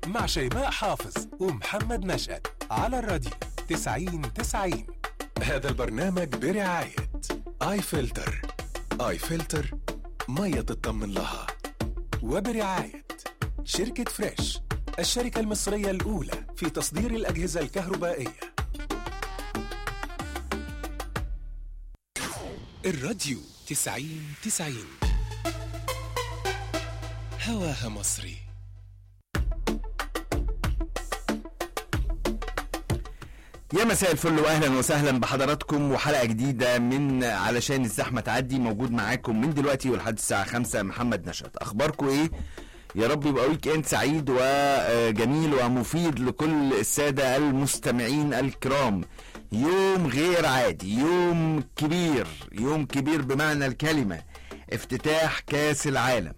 مع شيماء حافظ ومحمد نشأت على الراديو 90 90 هذا البرنامج برعاية آي فلتر آي فلتر مية تطمن لها وبرعاية شركة فريش الشركة المصرية الأولى في تصدير الأجهزة الكهربائية الراديو 90 90 هواها مصري يا مساء الفل واهلا وسهلا بحضراتكم وحلقه جديده من علشان الزحمه تعدي موجود معاكم من دلوقتي ولحد الساعه 5 محمد نشأت اخباركم ايه يا رب يبقى ويك اند سعيد وجميل ومفيد لكل الساده المستمعين الكرام يوم غير عادي يوم كبير يوم كبير بمعنى الكلمه افتتاح كاس العالم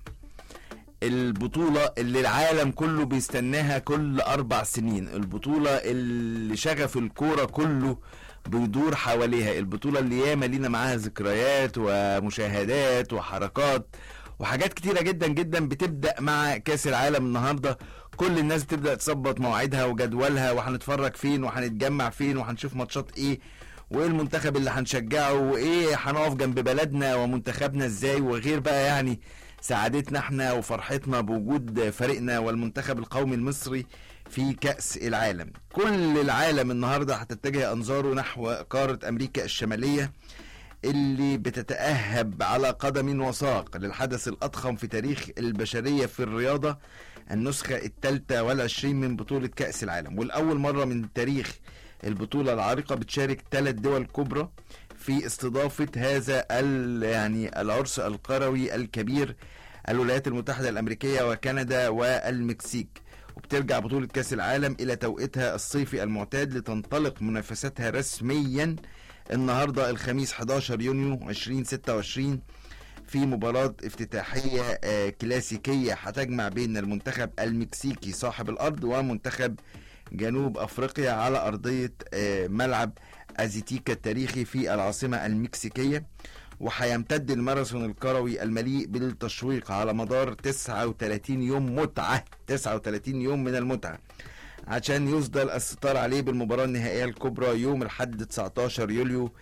البطولة اللي العالم كله بيستناها كل أربع سنين البطولة اللي شغف الكورة كله بيدور حواليها البطولة اللي ياما لينا معاها ذكريات ومشاهدات وحركات وحاجات كتيرة جدا جدا بتبدأ مع كاس العالم النهاردة كل الناس بتبدأ تظبط مواعيدها وجدولها وهنتفرج فين وهنتجمع فين وهنشوف ماتشات ايه وايه المنتخب اللي هنشجعه وايه هنقف جنب بلدنا ومنتخبنا ازاي وغير بقى يعني سعادتنا احنا وفرحتنا بوجود فريقنا والمنتخب القومي المصري في كأس العالم كل العالم النهاردة هتتجه أنظاره نحو قارة أمريكا الشمالية اللي بتتأهب على قدم وساق للحدث الأضخم في تاريخ البشرية في الرياضة النسخة الثالثة والعشرين من بطولة كأس العالم والأول مرة من تاريخ البطولة العريقة بتشارك ثلاث دول كبرى في استضافة هذا ال- يعني العرس القروي الكبير الولايات المتحدة الأمريكية وكندا والمكسيك وبترجع بطولة كأس العالم إلى توقيتها الصيفي المعتاد لتنطلق منافساتها رسميا النهاردة الخميس 11 يونيو 2026 في مباراة افتتاحية آه، كلاسيكية هتجمع بين المنتخب المكسيكي صاحب الأرض ومنتخب جنوب أفريقيا على أرضية آه، ملعب أزيتيكا التاريخي في العاصمة المكسيكية وهيمتد الماراثون الكروي المليء بالتشويق على مدار 39 يوم متعة 39 يوم من المتعة عشان يفضل الستار عليه بالمباراة النهائية الكبرى يوم الحد 19 يوليو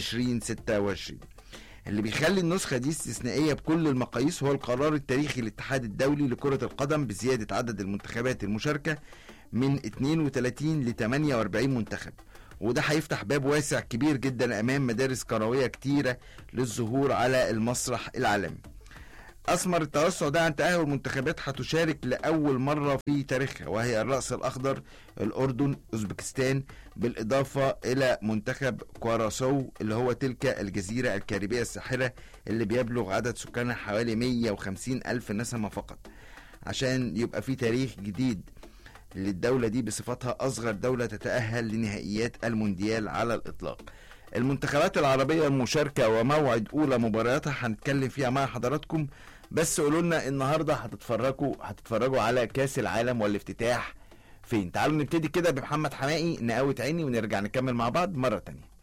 2026 اللي بيخلي النسخة دي استثنائية بكل المقاييس هو القرار التاريخي للاتحاد الدولي لكرة القدم بزيادة عدد المنتخبات المشاركة من 32 ل 48 منتخب وده هيفتح باب واسع كبير جدا امام مدارس كرويه كتيره للظهور على المسرح العالمي أثمر التوسع ده عن تأهل منتخبات هتشارك لأول مرة في تاريخها وهي الرأس الأخضر الأردن أوزبكستان بالإضافة إلى منتخب كواراسو اللي هو تلك الجزيرة الكاريبية الساحرة اللي بيبلغ عدد سكانها حوالي 150 ألف نسمة فقط عشان يبقى في تاريخ جديد للدولة دي بصفتها أصغر دولة تتأهل لنهائيات المونديال على الإطلاق المنتخبات العربية المشاركة وموعد أولى مبارياتها هنتكلم فيها مع حضراتكم بس قولوا لنا النهارده هتتفرجوا هتتفرجوا على كأس العالم والافتتاح فين تعالوا نبتدي كده بمحمد حمائي نقاوة عيني ونرجع نكمل مع بعض مرة تانية